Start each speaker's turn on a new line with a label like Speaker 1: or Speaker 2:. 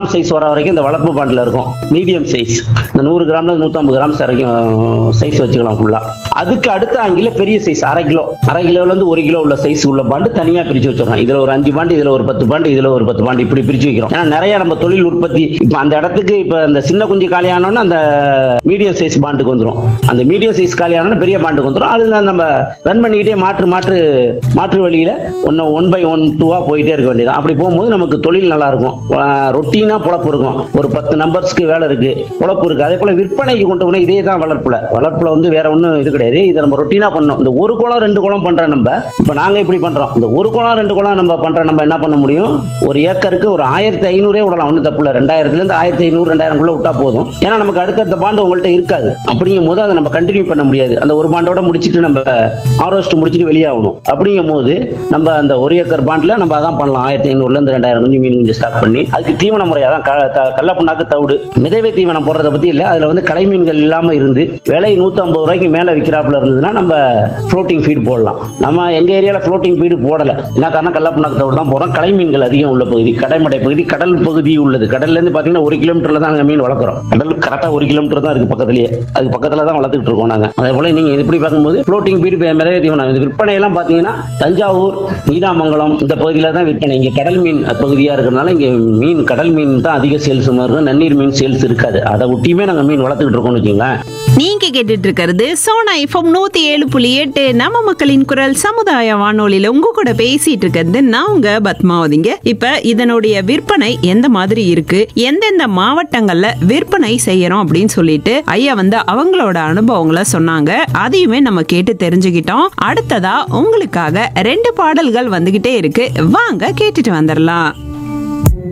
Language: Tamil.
Speaker 1: கிராம் சைஸ் வர வரைக்கும் இந்த வளர்ப்பு பாண்டில் இருக்கும் மீடியம் சைஸ் இந்த நூறு கிராம்ல நூற்றம்பது கிராம்ஸ் வரைக்கும் சைஸ் வச்சுக்கலாம் ஃபுல்லா அதுக்கு அடுத்த ஆங்கில பெரிய சைஸ் அரை கிலோ அரை கிலோல இருந்து ஒரு கிலோ உள்ள சைஸ் உள்ள பாண்டு தனியா பிரிச்சு வச்சிடறோம் இதுல ஒரு அஞ்சு பாண்டு இதுல ஒரு பத்து பாண்டு இதுல ஒரு பத்து பாண்டு இப்படி பிரிச்சு வைக்கிறோம் ஏன்னா நிறைய நம்ம தொழில் உற்பத்தி இப்ப அந்த இடத்துக்கு இப்ப அந்த சின்ன குஞ்சு காலியானோன்னா அந்த மீடியம் சைஸ் பாண்டுக்கு வந்துரும் அந்த மீடியம் சைஸ் காலியானோன்னா பெரிய பாண்டுக்கு வந்துரும் அதுல நம்ம ரன் பண்ணிக்கிட்டே மாற்று மாற்று மாற்று வழியில ஒன்னு ஒன் பை ஒன் டூவா போயிட்டே இருக்க வேண்டியது அப்படி போகும்போது நமக்கு தொழில் நல்லா இருக்கும் ரொட்டீனா பொழப்பு இருக்கும் ஒரு பத்து நம்பர்ஸ்க்கு வேலை இருக்கு பொழப்பு இருக்கு அதே போல விற்பனைக்கு கொண்டு போனா இதே தான் வளர்ப்புல வளர்ப்புல வந்து வேற ஒண்ணும் இது கிடையாது இதை நம்ம ரொட்டீனா பண்ணோம் இந்த ஒரு குளம் ரெண்டு குளம் பண்ற நம்ம இப்ப நாங்க இப்படி பண்றோம் இந்த ஒரு குளம் ரெண்டு குளம் நம்ம பண்ற நம்ம என்ன பண்ண முடியும் ஒரு ஏக்கருக்கு ஒரு ஆயிரத்தி ஐநூறே விடலாம் ஒன்றும் தப்பு இல்லை ரெண்டாயிரத்துல இருந்து ஆயிரத்தி ஐநூறு ரெண்டாயிரம் குள்ள விட்டா போதும் ஏன்னா நமக்கு அடுத்தடுத்த பாண்டு உங்கள்ட்ட இருக்காது அப்படிங்கும் போது அதை நம்ம கண்டினியூ பண்ண முடியாது அந்த ஒரு பாண்டோட முடிச்சிட்டு நம்ம ஆரோஸ்ட் முடிச்சிட்டு வெளியாகணும் அப்படிங்கும் போது நம்ம அந்த ஒரு ஏக்கர் பாண்டில் நம்ம அதான் பண்ணலாம் ஆயிரத்தி ஐநூறுல இருந்து ரெண்டாயிரம் குஞ்சு மீன் குஞ்சு ஸ்டாக் பண்ணி அதுக்கு தீவன முறை அதான் க- த- கடல புண்ணாக்கு தவிடு மிதவை தீவனம் போடுறத பத்தி இல்ல அதுல வந்து கடை மீன்கள் இல்லாம இருந்து விலை நூத்தி ஐம்பது ரூபாய்க்கு மேல விற்கிறாப்புல இருந்ததுன்னா நம்ம ஃப்ளோட்டிங் ஃபீட் போடலாம் நம்ம எங்க ஏரியால ஃப்ளோட்டிங் ஃபீடு போடல என்ன காரணம் கடல புண்ணாக்கு தவிடு தான் போடுறோம் கடை மீன்கள் அதிகம் உள்ள பகுதி கடைமடை பகுதி கடல் பகுதி உள்ளது கடல்ல இருந்து பாத்தீங்கன்னா ஒரு கிலோமீட்டர்ல தான் நாங்க மீன் வளர்க்குறோம் கடல் கரெக்டா ஒரு கிலோமீட்டர் தான் இருக்கு பக்கத்துலயே அதுக்கு பக்கத்துல தான் வளர்த்துட்டு இருக்கோம் நாங்க அதே போல நீங்க இப்படி பார்க்கும்போது ஃப்ளோட்டிங் ஃபீடு மிதவை தீவனம் இந்த விற்பனை எல்லாம் பாத்தீங்கன்னா தஞ்சாவூர் நீடாமங்கலம் இந்த பகுதியில தான் விற்பனை இங்க கடல் மீன் பகுதியா இருக்கிறதுனால இங்க மீன் கடல் மீன் தான் அதிக சேல்ஸ் இருக்கும் நன்னீர் மீன் சேல்ஸ் இருக்காது அதை ஒட்டியுமே நாங்க மீன் வளர்த்துக்கிட்டு இருக்கோம்னு வச்சுங்களேன்
Speaker 2: நீங்க கேட்டுட்டு இருக்கிறது சோனா எஃப்எம் நூத்தி ஏழு புள்ளி எட்டு நம்ம மக்களின் குரல் சமுதாய வானொலியில உங்க கூட பேசிட்டு இருக்கிறது நான் உங்க பத்மாவதிங்க இப்ப இதனுடைய விற்பனை எந்த மாதிரி இருக்கு எந்தெந்த மாவட்டங்கள்ல விற்பனை செய்யறோம் அப்படின்னு சொல்லிட்டு ஐயா வந்து அவங்களோட அனுபவங்களை சொன்னாங்க அதையுமே நம்ம கேட்டு தெரிஞ்சுக்கிட்டோம் அடுத்ததா உங்களுக்காக ரெண்டு பாடல்கள் வந்துகிட்டே இருக்கு வாங்க கேட்டுட்டு வந்துடலாம்